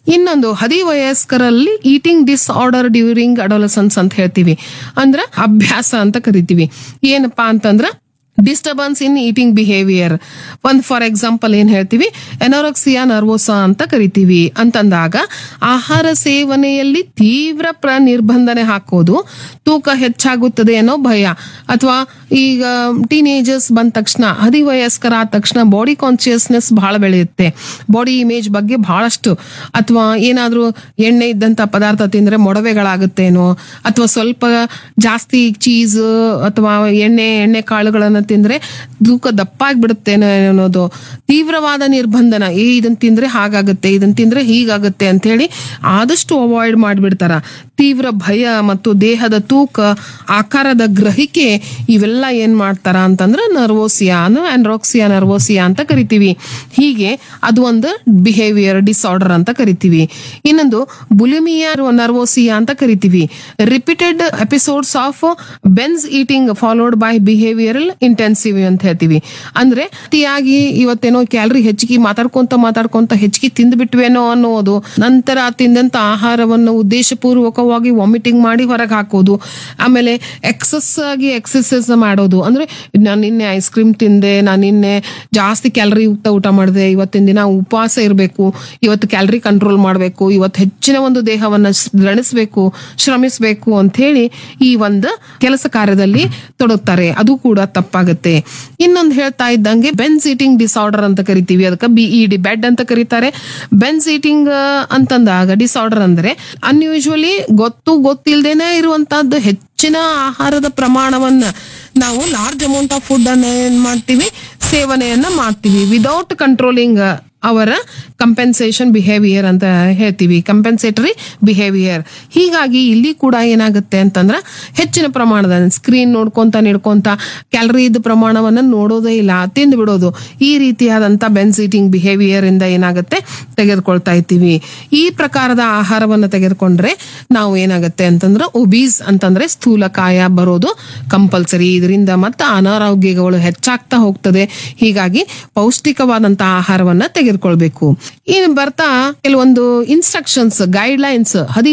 ಇನ್ನೊಂದು ಹದಿವಯಸ್ಕರಲ್ಲಿ eating disorder during adolescence ಅಂತ ಹೇಳ್ತೀವಿ ಅಂದ್ರೆ ಅಭ್ಯಾಸ ಅಂತ ಕರಿತೀವಿ ಏನಪ್ಪಾ ಅಂತಂದ್ರ ಡಿಸ್ಟರ್ಬನ್ಸ್ ಇನ್ ಈಟಿಂಗ್ ಬಿಹೇವಿಯರ್ ಒಂದ್ ಫಾರ್ ಎಕ್ಸಾಂಪಲ್ ಏನ್ ಹೇಳ್ತೀವಿ ಎನೋರಕ್ಸಿಯಾ ನರ್ವೋಸಾ ಅಂತ ಕರಿತೀವಿ ಅಂತಂದಾಗ ಆಹಾರ ಸೇವನೆಯಲ್ಲಿ ತೀವ್ರ ಪ್ರ ನಿರ್ಬಂಧನೆ ಹಾಕೋದು ತೂಕ ಹೆಚ್ಚಾಗುತ್ತದೆ ಅನ್ನೋ ಭಯ ಅಥವಾ ಈಗ ಟೀನೇಜರ್ಸ್ ಬಂದ ತಕ್ಷಣ ಹದಿವಯಸ್ಕರ ಆದ ತಕ್ಷಣ ಬಾಡಿ ಕಾನ್ಶಿಯಸ್ನೆಸ್ ಬಹಳ ಬೆಳೆಯುತ್ತೆ ಬಾಡಿ ಇಮೇಜ್ ಬಗ್ಗೆ ಬಹಳಷ್ಟು ಅಥವಾ ಏನಾದ್ರೂ ಎಣ್ಣೆ ಇದ್ದಂತ ಪದಾರ್ಥ ತಿಂದ್ರೆ ಮೊಡವೆಗಳಾಗುತ್ತೇನೋ ಅಥವಾ ಸ್ವಲ್ಪ ಜಾಸ್ತಿ ಚೀಸ್ ಅಥವಾ ಎಣ್ಣೆ ಎಣ್ಣೆ ಕಾಳುಗಳನ್ನ ತಿಂದ್ರೆ ತೂಕ ದಪ್ಪಾಗ್ಬಿಡುತ್ತೇನೋ ಅನ್ನೋದು ತೀವ್ರವಾದ ನಿರ್ಬಂಧನ ಏ ಇದನ್ ತಿಂದ್ರೆ ಹಾಗಾಗುತ್ತೆ ಇದನ್ ತಿಂದ್ರೆ ಹೀಗಾಗುತ್ತೆ ಅಂತ ಹೇಳಿ ಆದಷ್ಟು ಅವಾಯ್ಡ್ ಮಾಡ್ಬಿಡ್ತಾರ ತೀವ್ರ ಭಯ ಮತ್ತು ದೇಹದ ತೂಕ ಆಕಾರದ ಗ್ರಹಿಕೆ ಇವೆಲ್ಲ ಏನ್ ಮಾಡ್ತಾರ ಅಂತಂದ್ರೆ ನರ್ವೋಸಿಯಾ ಆಂಡ್ರೋಕ್ಸಿಯಾ ನರ್ವೋಸಿಯಾ ಅಂತ ಕರಿತೀವಿ ಹೀಗೆ ಅದು ಒಂದು ಬಿಹೇವಿಯರ್ ಡಿಸಾರ್ಡರ್ ಅಂತ ಕರಿತೀವಿ ಇನ್ನೊಂದು ಬುಲಿಮಿಯಾ ನರ್ವೋಸಿಯಾ ಅಂತ ಕರಿತೀವಿ repeated episodes of binge eating followed by behavioural intensive ಅಂತ ಹೇಳ್ತೀವಿ ಅಂದ್ರೆ ಅತಿಯಾಗಿ ಇವತ್ತೇನೋ ಕ್ಯಾಲರಿ ಹೆಚ್ಚಿಗೆ ಮಾತಾಡ್ಕೊಂತ ಮಾತಾಡ್ಕೊಂತ ಹೆಚ್ಚಿಗೆ ತಿಂದ್ಬಿಟ್ವೇನೋ ಅನ್ನೋದು ನಂತರ ತಿಂದಂತ ಆಹಾರವನ್ನು ಉದ್ದೇಶಪೂರ್ವಕವಾಗಿ ವಾಮಿಟಿಂಗ್ ಮಾಡಿ ಹೊರಗೆ ಹಾಕೋದು ಆಮೇಲೆ ಎಕ್ಸಸ್ ಆಗಿ ಎಕ್ಸಸೈಸ್ ಮಾಡೋದು ಅಂದ್ರೆ ನಾನು ನಿನ್ನೆ ಐಸ್ ಕ್ರೀಮ್ ತಿಂದೆ ನಾನು ನಿನ್ನೆ ಜಾಸ್ತಿ ಕ್ಯಾಲರಿ ಯುಕ್ತ ಊಟ ಮಾಡಿದೆ ಇವತ್ತಿನ ದಿನ ಉಪವಾಸ ಇರಬೇಕು ಇವತ್ತು ಕ್ಯಾಲರಿ ಕಂಟ್ರೋಲ್ ಮಾಡಬೇಕು ಇವತ್ತು ಹೆಚ್ಚಿನ ಒಂದು ದೇಹವನ್ನ ದಣಿಸ್ಬೇಕು ಶ್ರಮಿಸಬೇಕು ಅಂತ ಹೇಳಿ ಈ ಒಂದು ಕೆಲಸ ಕಾರ್ಯದಲ್ಲಿ ತೊಡಗ್ತಾರೆ ಅದು ಕೂಡ ತಪ್ಪಾಗುತ್ತೆ ಇನ್ನೊಂದು ಹೇಳ್ತಾ ಇದ್ದಂಗೆ ಬೆನ್ಸ್ ಈಟಿಂಗ್ ಡಿಸಾರ್ಡರ್ ಅಂತ ಕರಿತೀವಿ ಅದಕ್ಕೆ ಬಿ ಇ ಡಿ ಬೆಡ್ ಅಂತ ಕರೀತಾರೆ ಬೆನ್ಸ್ ಈಟಿಂಗ್ ಅಂತಂದಾಗ ಡಿಸಾರ್ಡರ್ ಅಂದ್ರೆ ಅನ್ಯೂಶುವಲಿ ಗೊತ್ತು ಗೊತ್ತಿಲ್ದೇನೆ ಇರುವಂತಹದ್ದು ಹೆಚ್ಚಿನ ಆಹಾರದ ಪ್ರಮಾಣವನ್ನ ನಾವು ಲಾರ್ಜ್ ಅಮೌಂಟ್ ಆಫ್ ಫುಡ್ ಅನ್ನ ಏನ್ ಮಾಡ್ತೀವಿ ಸೇವನೆಯನ್ನ ಮಾಡ್ತೀವಿ ವಿದೌಟ್ ಕಂಟ್ರೋಲಿಂಗ್ ಅವರ ಕಂಪೆನ್ಸೇಷನ್ ಬಿಹೇವಿಯರ್ ಅಂತ ಹೇಳ್ತೀವಿ ಕಂಪೆನ್ಸೇಟರಿ ಬಿಹೇವಿಯರ್ ಹೀಗಾಗಿ ಇಲ್ಲಿ ಕೂಡ ಏನಾಗುತ್ತೆ ಅಂತಂದ್ರ ಹೆಚ್ಚಿನ ಪ್ರಮಾಣದ ಸ್ಕ್ರೀನ್ ನೋಡ್ಕೊಂತ ನಿಡ್ಕೊಂತ ಕ್ಯಾಲರಿದ ಪ್ರಮಾಣವನ್ನ ನೋಡೋದೇ ಇಲ್ಲ ತಿಂದು ಬಿಡೋದು ಈ ರೀತಿಯಾದಂತ ಬೆನ್ಸೀಟಿಂಗ್ ಬಿಹೇವಿಯರ್ ಇಂದ ಏನಾಗುತ್ತೆ ತೆಗೆದುಕೊಳ್ತಾ ಇರ್ತೀವಿ ಈ ಪ್ರಕಾರದ ಆಹಾರವನ್ನ ತೆಗೆದುಕೊಂಡ್ರೆ ನಾವು ಏನಾಗುತ್ತೆ ಅಂತಂದ್ರೆ ಒಬೀಸ್ ಅಂತಂದ್ರೆ ಸ್ಥೂಲಕಾಯ ಬರೋದು ಕಂಪಲ್ಸರಿ ಇದರಿಂದ ಮತ್ತೆ ಅನಾರೋಗ್ಯಗಳು ಹೆಚ್ಚಾಗ್ತಾ ಹೋಗ್ತದೆ ಹೀಗಾಗಿ ಪೌಷ್ಟಿಕವಾದಂತಹ ಆಹಾರವನ್ನ ತೆಗೆದುಕೊಳ್ಬೇಕು ಇನ್ನು ಬರ್ತಾ ಕೆಲವೊಂದು ಇನ್ಸ್ಟ್ರಕ್ಷನ್ಸ್ ಗೈಡ್ ಲೈನ್ಸ್